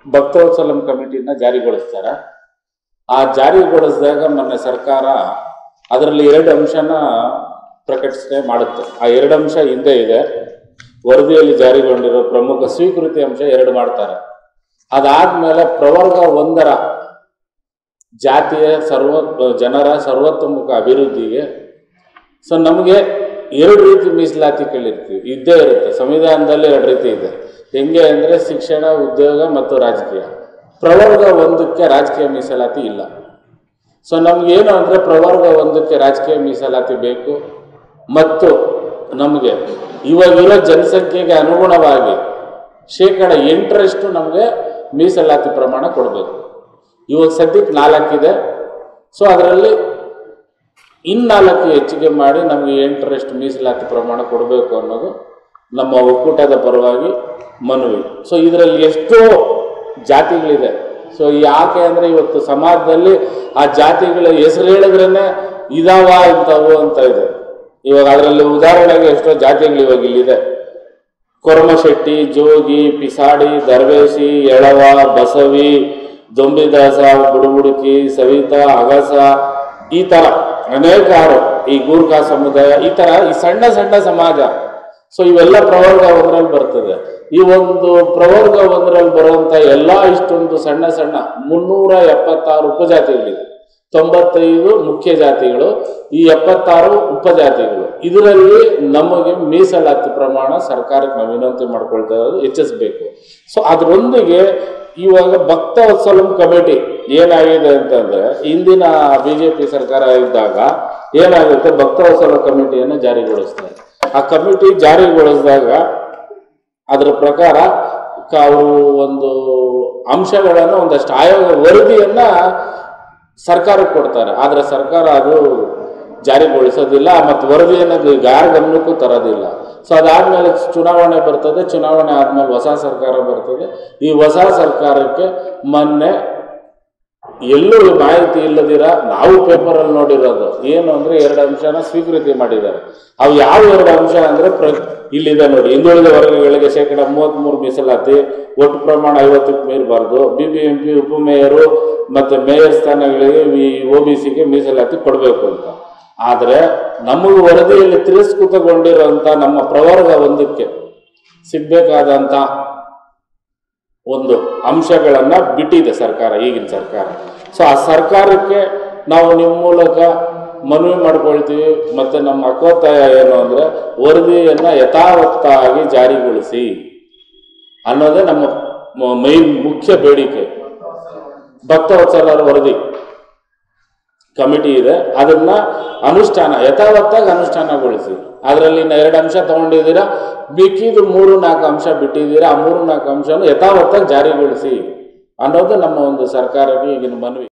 ಭಕ್ತವತ್ಸಲಂ ಕಮಿಟಿನ ಜಾರಿಗೊಳಿಸ್ತಾರೆ ಆ ಜಾರಿಗೊಳಿಸಿದಾಗ ಮೊನ್ನೆ ಸರ್ಕಾರ ಅದರಲ್ಲಿ ಎರಡು ಅಂಶನ ಪ್ರಕಟಿಸಣೆ ಮಾಡುತ್ತೆ ಆ ಎರಡು ಅಂಶ ಹಿಂದೆ ಇದೆ ವರದಿಯಲ್ಲಿ ಜಾರಿಗೊಂಡಿರೋ ಪ್ರಮುಖ ಸ್ವೀಕೃತಿ ಅಂಶ ಎರಡು ಮಾಡ್ತಾರೆ ಅದಾದ್ಮೇಲೆ ಪ್ರವರ್ಗ ಒಂದರ ಜಾತಿಯ ಸರ್ವ ಜನರ ಸರ್ವತೋಮುಖ ಅಭಿವೃದ್ಧಿಗೆ ಸೊ ನಮಗೆ ಎರಡು ರೀತಿ ಮೀಸಲಾತಿಗಳಿರ್ತೀವಿ ಇದ್ದೇ ಇರುತ್ತೆ ಸಂವಿಧಾನದಲ್ಲಿ ಎರಡು ರೀತಿ ಇದೆ ಹೆಂಗೆ ಅಂದರೆ ಶಿಕ್ಷಣ ಉದ್ಯೋಗ ಮತ್ತು ರಾಜಕೀಯ ಪ್ರವರ್ಗ ಒಂದಕ್ಕೆ ರಾಜಕೀಯ ಮೀಸಲಾತಿ ಇಲ್ಲ ಸೊ ನಮಗೇನು ಅಂದರೆ ಪ್ರವರ್ಗ ಒಂದಕ್ಕೆ ರಾಜಕೀಯ ಮೀಸಲಾತಿ ಬೇಕು ಮತ್ತು ನಮಗೆ ಇವಾಗಿರೋ ಜನಸಂಖ್ಯೆಗೆ ಅನುಗುಣವಾಗಿ ಶೇಕಡ ಎಂಟರಷ್ಟು ನಮಗೆ ಮೀಸಲಾತಿ ಪ್ರಮಾಣ ಕೊಡಬೇಕು ಇವಾಗ ಸದ್ಯಕ್ಕೆ ನಾಲ್ಕಿದೆ ಸೊ ಅದರಲ್ಲಿ ಇನ್ನಾಲ್ಕು ಹೆಚ್ಚಿಗೆ ಮಾಡಿ ನಮಗೆ ಎಂಟರಷ್ಟು ಮೀಸಲಾತಿ ಪ್ರಮಾಣ ಕೊಡಬೇಕು ಅನ್ನೋದು ನಮ್ಮ ಒಕ್ಕೂಟದ ಪರವಾಗಿ ಮನವಿ ಸೊ ಇದರಲ್ಲಿ ಎಷ್ಟೋ ಜಾತಿಗಳಿದೆ ಸೊ ಯಾಕೆ ಅಂದರೆ ಇವತ್ತು ಸಮಾಜದಲ್ಲಿ ಆ ಜಾತಿಗಳ ಹೆಸರು ಹೇಳಿದ್ರೇ ಇದಾವ ಇಂಥವು ಅಂತ ಇದೆ ಇವಾಗ ಅದರಲ್ಲಿ ಉದಾಹರಣೆಗೆ ಎಷ್ಟೋ ಜಾತಿಗಳು ಇವಾಗ ಇಲ್ಲಿದೆ ಕೊರಮಶೆಟ್ಟಿ ಜೋಗಿ ಪಿಸಾಡಿ ದರ್ವೇಶಿ ಎಳವ ಬಸವಿ ದೊಂಬಿದಾಸ ಬುಡುಬುಡುಕಿ ಸವಿತಾ ಅಗಸ ಈ ತರ ಅನೇಕಾರು ಈ ಗೂರ್ಖಾ ಸಮುದಾಯ ಈ ತರ ಈ ಸಣ್ಣ ಸಣ್ಣ ಸಮಾಜ ಸೊ ಇವೆಲ್ಲ ಪ್ರವರ್ಗ ಒಂದರಲ್ಲಿ ಬರ್ತದೆ ಈ ಒಂದು ಪ್ರವರ್ಗ ಒಂದರಲ್ಲಿ ಬರುವಂತ ಎಲ್ಲಾ ಇಷ್ಟೊಂದು ಸಣ್ಣ ಸಣ್ಣ ಮುನ್ನೂರ ಎಪ್ಪತ್ತಾರು ಉಪಜಾತಿಗಳಿದೆ ತೊಂಬತ್ತೈದು ಮುಖ್ಯ ಜಾತಿಗಳು ಈ ಎಪ್ಪತ್ತಾರು ಉಪಜಾತಿಗಳು ಇದರಲ್ಲಿ ನಮಗೆ ಮೀಸಲಾತಿ ಪ್ರಮಾಣ ಸರ್ಕಾರಕ್ಕೆ ನಾವು ವಿನಂತಿ ಮಾಡ್ಕೊಳ್ತಾ ಇರೋದು ಹೆಚ್ಚಿಸಬೇಕು ಸೊ ಅದರೊಂದಿಗೆ ಇವಾಗ ಭಕ್ತವತ್ಸಲಂ ಕಮಿಟಿ ಏನಾಗಿದೆ ಅಂತಂದ್ರೆ ಇಂದಿನ ಬಿಜೆಪಿ ಸರ್ಕಾರ ಇದ್ದಾಗ ಏನಾಗುತ್ತೆ ಭಕ್ತವತ್ಸಲ ಕಮಿಟಿಯನ್ನು ಜಾರಿಗೊಳಿಸ್ತಾರೆ ಆ ಕಮಿಟಿ ಜಾರಿಗೊಳಿಸಿದಾಗ ಅದರ ಪ್ರಕಾರ ಕ- ಅವರು ಒಂದು ಅಂಶಗಳನ್ನು ಒಂದಷ್ಟು ಆಯೋಗ ವರದಿಯನ್ನ ಸರ್ಕಾರಕ್ಕೆ ಕೊಡ್ತಾರೆ ಆದರೆ ಸರ್ಕಾರ ಅದು ಜಾರಿಗೊಳಿಸೋದಿಲ್ಲ ಮತ್ತು ವರದಿಯನ್ನು ಯಾರ ಗಮನಕ್ಕೂ ತರೋದಿಲ್ಲ ಸೊ ಅದಾದ್ಮೇಲೆ ಚುನಾವಣೆ ಬರ್ತದೆ ಚುನಾವಣೆ ಆದ್ಮೇಲೆ ಹೊಸ ಸರ್ಕಾರ ಬರ್ತದೆ ಈ ಹೊಸ ಸರ್ಕಾರಕ್ಕೆ ಮೊನ್ನೆ ಎಲ್ಲೂ ಮಾಹಿತಿ ಇಲ್ಲದಿರ ನಾವು ಪೇಪರಲ್ಲಿ ನೋಡಿರೋದು ಏನು ಅಂದ್ರೆ ಎರಡು ಅಂಶನ ಸ್ವೀಕೃತಿ ಮಾಡಿದ್ದಾರೆ ಅವು ಯಾವ ಎರಡು ಅಂಶ ಅಂದ್ರೆ ಪ್ರ ಇಲ್ಲಿದೆ ನೋಡಿ ಹಿಂದುಳಿದ ವರ್ಗಗಳಿಗೆ ಶೇಕಡ ಮೂವತ್ತ್ಮೂರು ಮೀಸಲಾತಿ ಒಟ್ಟು ಪ್ರಮಾಣ ಐವತ್ತಕ್ಕೆ ಮೀರಬಾರ್ದು ಬಿ ಬಿ ಎಂ ಪಿ ಉಪಮೇಯರು ಮತ್ತು ಮೇಯರ್ ಸ್ಥಾನಗಳಿಗೆ ಈ ಒ ಬಿ ಸಿಗೆ ಮೀಸಲಾತಿ ಕೊಡಬೇಕು ಅಂತ ಆದರೆ ನಮಗೆ ವರದಿಯಲ್ಲಿ ತಿರಸ್ಕೃತಗೊಂಡಿರುವಂಥ ನಮ್ಮ ಪ್ರವರ್ಗ ಒಂದಕ್ಕೆ ಸಿಗ್ಬೇಕಾದಂಥ ಒಂದು ಅಂಶಗಳನ್ನ ಬಿಟ್ಟಿದೆ ಸರ್ಕಾರ ಈಗಿನ ಸರ್ಕಾರ ಸೊ ಆ ಸರ್ಕಾರಕ್ಕೆ ನಾವು ನಿಮ್ಮ ಮೂಲಕ ಮನವಿ ಮಾಡ್ಕೊಳ್ತೀವಿ ಮತ್ತೆ ನಮ್ಮ ಹಕ್ಕೊತ್ತಾಯ ಏನು ಅಂದ್ರೆ ವರದಿಯನ್ನ ಯಥಾವತ್ತಾಗಿ ಜಾರಿಗೊಳಿಸಿ ಅನ್ನೋದೇ ನಮ್ಮ ಮೈನ್ ಮುಖ್ಯ ಬೇಡಿಕೆ ಭಕ್ತವತ್ಸಲರ ವರದಿ ಕಮಿಟಿ ಇದೆ ಅದನ್ನ ಅನುಷ್ಠಾನ ಯಥಾವತ್ತಾಗಿ ಅನುಷ್ಠಾನಗೊಳಿಸಿ ಅದರಲ್ಲಿ ಇನ್ನು ಎರಡು ಅಂಶ ತಗೊಂಡಿದ್ದೀರಾ ಮಿಕ್ಕಿದು ಮೂರು ನಾಲ್ಕು ಅಂಶ ಬಿಟ್ಟಿದ್ದೀರಾ ಆ ಮೂರು ನಾಲ್ಕು ಅಂಶನ ಯಥಾವತ್ತಾಗಿ ಜಾರಿಗೊಳಿಸಿ ಅನ್ನೋದು ನಮ್ಮ ಒಂದು ಸರ್ಕಾರಕ್ಕೆ ಈಗಿನ ಮನವಿ